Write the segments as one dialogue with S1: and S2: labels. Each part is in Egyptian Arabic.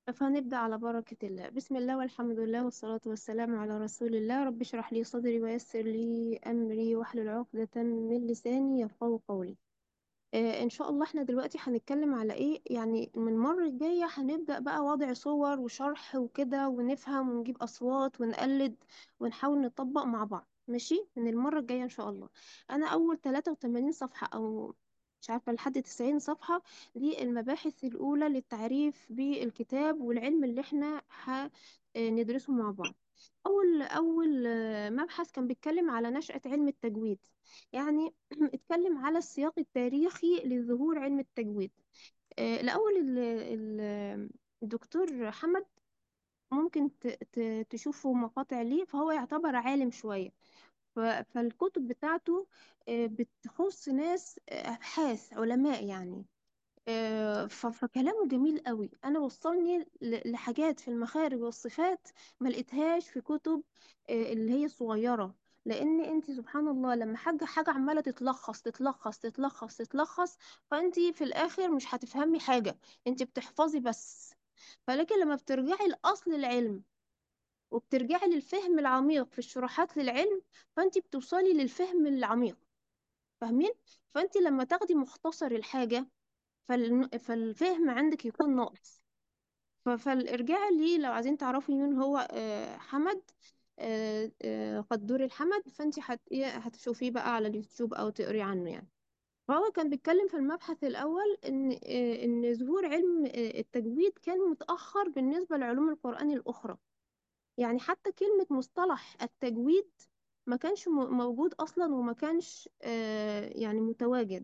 S1: فهنبدأ على بركة الله بسم الله والحمد لله والصلاة والسلام على رسول الله رب اشرح لي صدري ويسر لي أمري واحلل عقدة من لساني يفقهوا قولي آه إن شاء الله احنا دلوقتي هنتكلم على إيه يعني من المرة الجاية هنبدأ بقى وضع صور وشرح وكده ونفهم ونجيب أصوات ونقلد ونحاول نطبق مع بعض ماشي من المرة الجاية إن شاء الله أنا أول 83 صفحة أو مش عارفة لحد 90 صفحة دي المباحث الأولى للتعريف بالكتاب والعلم اللي احنا هندرسه مع بعض أول أول آه، مبحث كان بيتكلم على نشأة علم التجويد يعني اتكلم على السياق التاريخي لظهور علم التجويد آه، الأول ال- ال- الدكتور حمد ممكن ت- ت- تشوفوا مقاطع ليه فهو يعتبر عالم شوية ف- فالكتب بتاعته آه، بتخص ناس آه، أبحاث علماء يعني آه، ف- فكلامه جميل قوي انا وصلني ل- لحاجات في المخارج والصفات ما لقيتهاش في كتب آه، اللي هي الصغيره لان انت سبحان الله لما حاجه حاجه عماله تتلخص تتلخص تتلخص تتلخص فانت في الاخر مش هتفهمي حاجه انت بتحفظي بس فلكن لما بترجعي لاصل العلم وبترجعي للفهم العميق في الشروحات للعلم فانت بتوصلي للفهم العميق فاهمين فانت لما تاخدي مختصر الحاجه فال... فالفهم عندك يكون ناقص ف- فالارجاع لي لو عايزين تعرفوا مين هو آه، حمد آه، آه، قدور الحمد فانت هت... إيه، هتشوفيه بقى على اليوتيوب او تقري عنه يعني فهو كان بيتكلم في المبحث الأول إن آه، إن ظهور علم آه، التجويد كان متأخر بالنسبة لعلوم القرآن الأخرى يعني حتى كلمة مصطلح التجويد ما كانش م- موجود أصلا وما كانش آه، يعني متواجد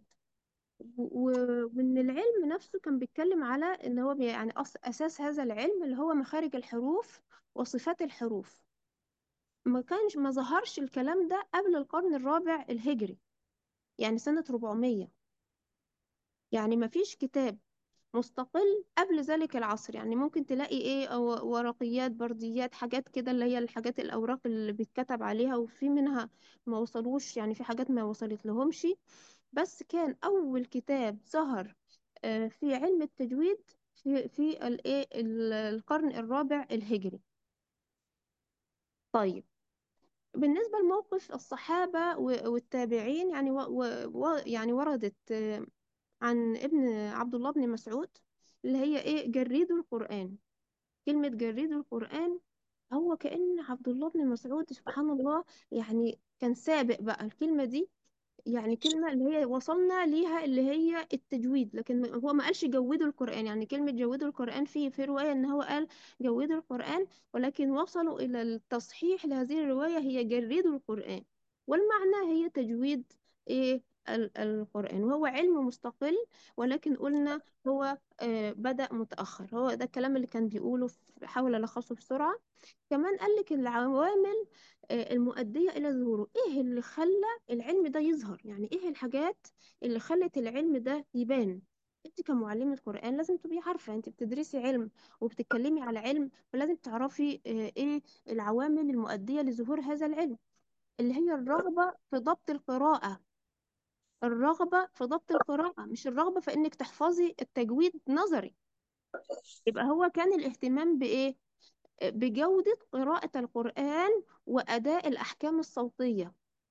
S1: و- وإن العلم نفسه كان بيتكلم على إن هو بي يعني أص أساس هذا العلم اللي هو مخارج الحروف وصفات الحروف ما كانش ما ظهرش الكلام ده قبل القرن الرابع الهجري يعني سنة 400 يعني ما فيش كتاب مستقل قبل ذلك العصر يعني ممكن تلاقي ايه أو ورقيات برديات حاجات كده اللي هي الحاجات الأوراق اللي بيتكتب عليها وفي منها ما وصلوش يعني في حاجات ما وصلت لهمش بس كان أول كتاب ظهر آه، في علم التجويد في في الايه ال- القرن الرابع الهجري طيب بالنسبة لموقف الصحابة و- والتابعين يعني و و و يعني وردت آه، عن ابن عبد الله بن مسعود اللي هي ايه جريدوا القرآن كلمة جريدوا القرآن هو كأن عبد الله بن مسعود سبحان الله يعني كان سابق بقى الكلمة دي يعني كلمة اللي هي وصلنا ليها اللي هي التجويد لكن هو ما قالش جودوا القرآن يعني كلمة جودوا القرآن في في رواية ان هو قال جودوا القرآن ولكن وصلوا إلى التصحيح لهذه الرواية هي جردوا القرآن والمعنى هي تجويد ايه ال- القرآن وهو علم مستقل ولكن قلنا هو آه، بدأ متأخر هو ده الكلام اللي كان بيقوله في- بحاول ألخصه بسرعة كمان قال لك العوامل آه، المؤدية إلى ظهوره إيه اللي خلى العلم ده يظهر يعني إيه الحاجات اللي خلت العلم ده يبان أنت كمعلمة قرآن لازم تبقي عارفة أنت بتدرسي علم وبتتكلمي على علم فلازم تعرفي آه، إيه العوامل المؤدية لظهور هذا العلم اللي هي الرغبة في ضبط القراءة الرغبة في ضبط القراءة مش الرغبة في إنك تحفظي التجويد نظري يبقى هو كان الاهتمام بإيه بجودة قراءة القرآن وأداء الأحكام الصوتية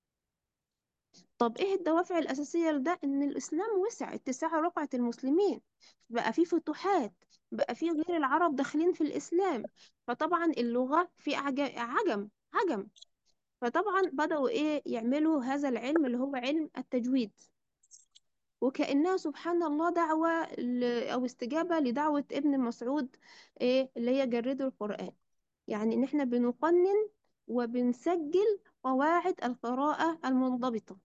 S1: طب إيه الدوافع الأساسية لده؟ إن الإسلام وسع اتساع رقعة المسلمين بقى في فتوحات بقى في غير العرب داخلين في الإسلام فطبعا اللغة في عجم عجم عجم فطبعا بدأوا إيه يعملوا هذا العلم اللي هو علم التجويد وكأنها سبحان الله دعوة ل... أو استجابة لدعوة ابن مسعود إيه اللي هي جردوا القرآن يعني إن إحنا بنقنن وبنسجل قواعد القراءة المنضبطة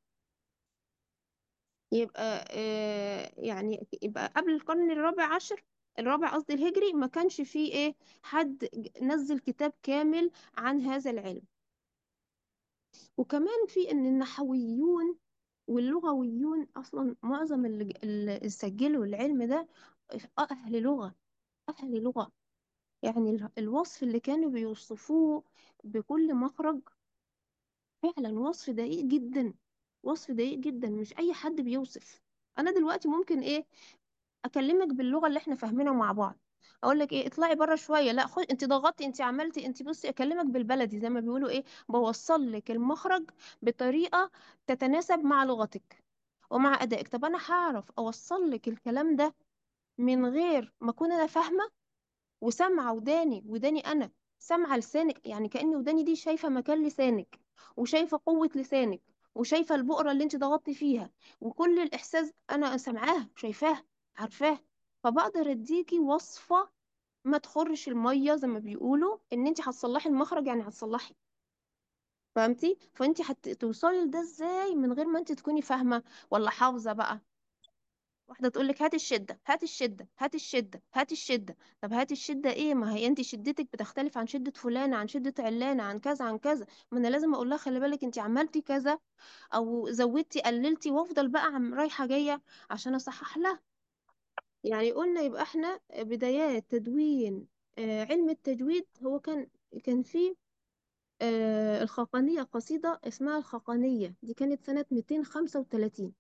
S1: يبقى آه يعني يبقى قبل القرن الرابع عشر الرابع قصدي الهجري ما كانش فيه إيه حد ج- نزل كتاب كامل عن هذا العلم وكمان في إن النحويون واللغويون أصلا معظم اللي ج- اللي سجلوا العلم ده أهل لغة أهل لغة يعني ال- الوصف اللي كانوا بيوصفوه بكل مخرج فعلا وصف دقيق جدا وصف دقيق جدا مش اي حد بيوصف انا دلوقتي ممكن ايه اكلمك باللغة اللي احنا فاهمينها مع بعض اقول لك ايه اطلعي بره شويه لا خد انت ضغطتي انت عملتي انت بصي اكلمك بالبلدي زي ما بيقولوا ايه بوصل لك المخرج بطريقه تتناسب مع لغتك ومع ادائك طب انا هعرف اوصل لك الكلام ده من غير ما اكون انا فاهمه وسامعه وداني وداني انا سامعه لسانك يعني كأن وداني دي شايفه مكان لسانك وشايفه قوه لسانك وشايفه البقره اللي انت ضغطتي فيها وكل الاحساس انا سامعاه شايفاه عارفاه فبقدر اديكي وصفه ما تخرش الميه زي ما بيقولوا ان انت هتصلحي المخرج يعني هتصلحي فهمتي فانت هتوصلي لده ازاي من غير ما انت تكوني فاهمه ولا حافظه بقى واحدة تقول لك هات الشدة هات الشدة هات الشدة هات الشدة طب هات الشدة ايه ما هي انت شدتك بتختلف عن شدة فلانة عن شدة علانة عن كذا عن كذا ما انا لازم اقول لها خلي بالك انت عملتي كذا او زودتي قللتي وافضل بقى عم رايحة جاية عشان اصحح لها يعني قلنا يبقى احنا بدايات تدوين آه، علم التجويد هو كان كان فيه آه، الخاقانية قصيدة اسمها الخاقانية دي كانت سنة 235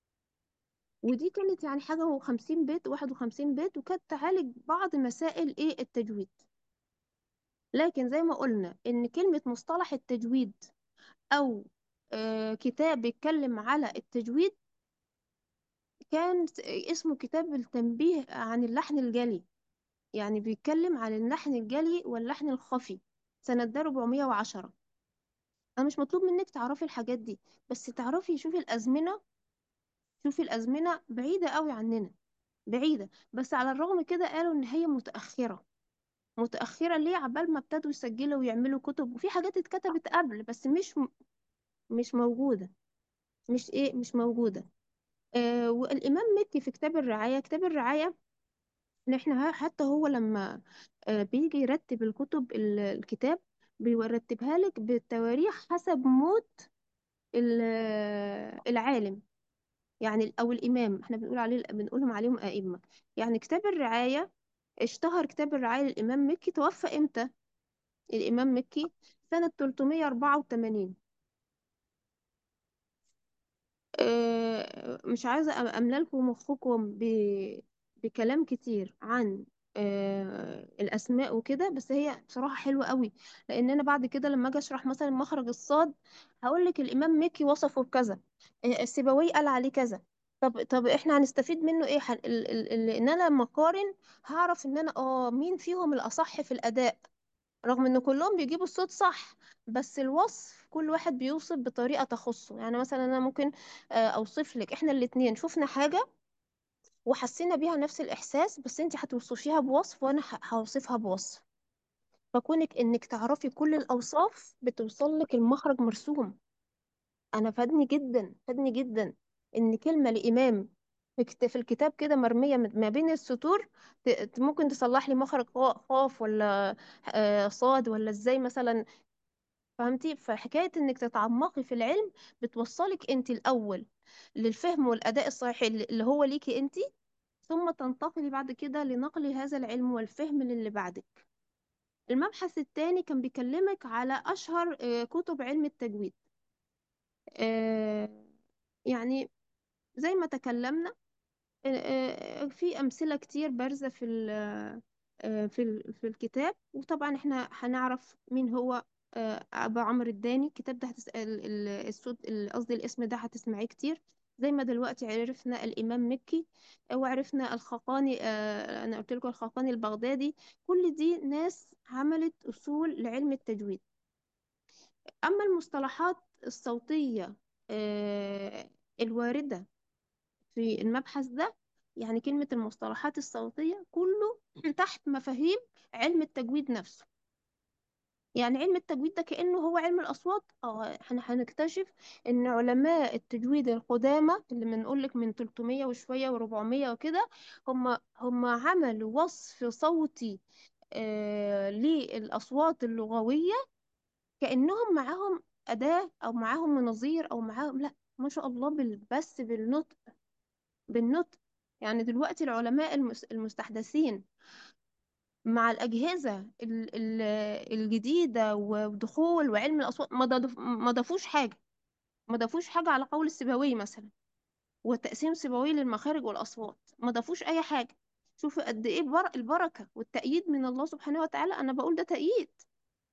S1: ودي كانت يعني حاجة وخمسين بيت واحد وخمسين بيت وكانت تعالج بعض مسائل ايه التجويد لكن زي ما قلنا ان كلمة مصطلح التجويد او آه كتاب بيتكلم على التجويد كان اسمه كتاب التنبيه عن اللحن الجلي يعني بيتكلم عن اللحن الجلي واللحن الخفي سنة ده 410 انا مش مطلوب منك تعرفي الحاجات دي بس تعرفي شوفي الازمنة شوفي الازمنة بعيدة قوي عننا بعيدة بس على الرغم كده قالوا ان هي متأخرة متأخرة ليه عبال ما ابتدوا يسجلوا ويعملوا كتب وفي حاجات اتكتبت قبل بس مش م- مش موجودة مش ايه مش موجودة آه والإمام مكي في كتاب الرعاية كتاب الرعاية ان احنا ها- حتى هو لما آه بيجي يرتب الكتب ال- الكتاب بيرتبها لك بالتواريخ حسب موت ال- العالم يعني او الامام احنا بنقول عليه بنقولهم عليهم ائمه يعني كتاب الرعايه اشتهر كتاب الرعايه للامام مكي توفى امتى الإمام مكي سنة 384 آه، مش عايزة أم- أملى لكم مخكم ب... بكلام كتير عن آه، الأسماء وكده بس هي بصراحة حلوة قوي لأن أنا بعد كده لما أجي أشرح مثلا مخرج الصاد هقول لك الإمام مكي وصفه بكذا آه، السيبوي قال عليه كذا طب طب احنا هنستفيد منه ايه حن... ال... ال... ال... ان انا لما اقارن هعرف ان انا اه مين فيهم الاصح في الاداء رغم ان كلهم بيجيبوا الصوت صح بس الوصف كل واحد بيوصف بطريقة تخصه يعني مثلا انا ممكن آه، اوصف لك احنا الاتنين شفنا حاجة وحسينا بيها نفس الاحساس بس انت هتوصفيها بوصف وانا ه- هوصفها بوصف فكونك انك تعرفي كل الاوصاف بتوصل لك المخرج مرسوم انا فادني جدا فادني جدا ان كلمة لامام في كت- في الكتاب كده مرمية من- ما بين السطور ت- ت- ممكن تصلح لي مخرج قا- قاف ولا آه، صاد ولا ازاي مثلا فهمتي فحكاية انك تتعمقي في العلم بتوصلك انت الاول للفهم والاداء الصحيح اللي اللي هو ليكي انت ثم تنتقلي بعد كده لنقل هذا العلم والفهم للي بعدك المبحث الثاني كان بيكلمك على اشهر آه، كتب علم التجويد آه، يعني زي ما تكلمنا آه، آه، في أمثلة كتير بارزة في ال- آه، في ال- في الكتاب وطبعا احنا هنعرف مين هو آه، أبو عمرو الداني الكتاب ده هتس... ال- ال- الصوت ال- قصدي الاسم ده هتسمعيه كتير زي ما دلوقتي عرفنا الإمام مكي آه، وعرفنا الخقاني آه، أنا قلت لكم الخقاني البغدادي كل دي ناس عملت أصول لعلم التجويد أما المصطلحات الصوتية آه، الواردة في المبحث ده يعني كلمة المصطلحات الصوتية كله تحت مفاهيم علم التجويد نفسه يعني علم التجويد ده كأنه هو علم الأصوات اه احنا هنكتشف ان علماء التجويد القدامى اللي بنقول لك من 300 وشوية و400 وكده هم هم عملوا وصف صوتي آه للأصوات اللغوية كأنهم معاهم أداة أو معاهم مناظير أو معاهم لا ما شاء الله بال- بس بالنطق بالنطق يعني دلوقتي العلماء المس- المستحدثين مع الأجهزة ال- ال- الجديدة ودخول وعلم الأصوات ما ضاف- ما ضافوش حاجة ما ضافوش حاجة على قول السيبوي مثلا والتقسيم السيبوي للمخارج والأصوات ما ضافوش أي حاجة شوفي قد ايه بر- البركة والتأييد من الله سبحانه وتعالى انا بقول ده تأييد